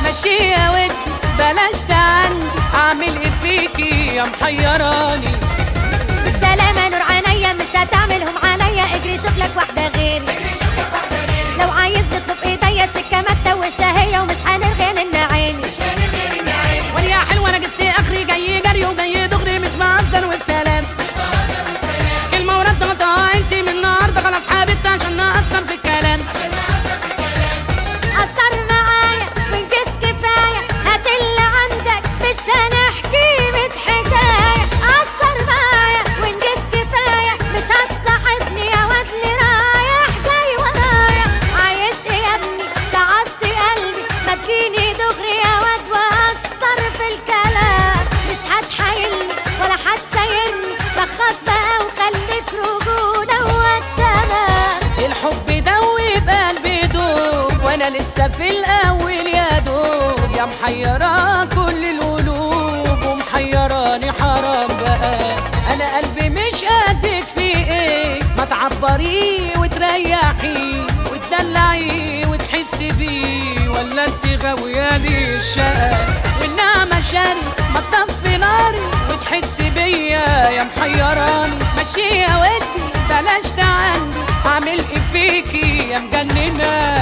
مشي يا ودي بلاش تعندي اعمل ايه فيكي يا محيراني بالسلامة نور عينيا مش هتعملهم عليا اجري شوف لك واحدة غيري لو عايز نطلب ايديا السكة ما تتوشها هي ومش هنرغي من عيني وانا يا حلوه انا جبت اخري جاي جري وجاي دغري مش مهزر والسلام كلمه ورد غلطه انت من النهارده خلاص حابت عشان نأثر في الكلام أثر معايا وانجز كفاية هات اللي عندك مش هنحكي ميت حكاية أثر معايا وانجز كفاية مش هتصاحبني يا واد اللي رايح جاي ورايا عايز ايه يا ابني تعبت قلبي ما تجيني دغري يا واد وأثر في الكلام مش هتحايلني ولا هتسايرني لخص بقى وخليك رجولة والتمام الحب دوب قلبي دوب وانا لسه في الاول يا دوب يا محيرة كل القلوب ومحيراني حرام بقى انا قلبي مش قدك في ايه ما تعبريه وتريحي وتدلعي وتحسي بيه ولا انت غاوية لي الشقة والنعمة شاري ما تطفي ناري وتحسي بيا يا محيراني ماشي يا ودي بلاش تعندي اعمل ايه فيكي يا مجننه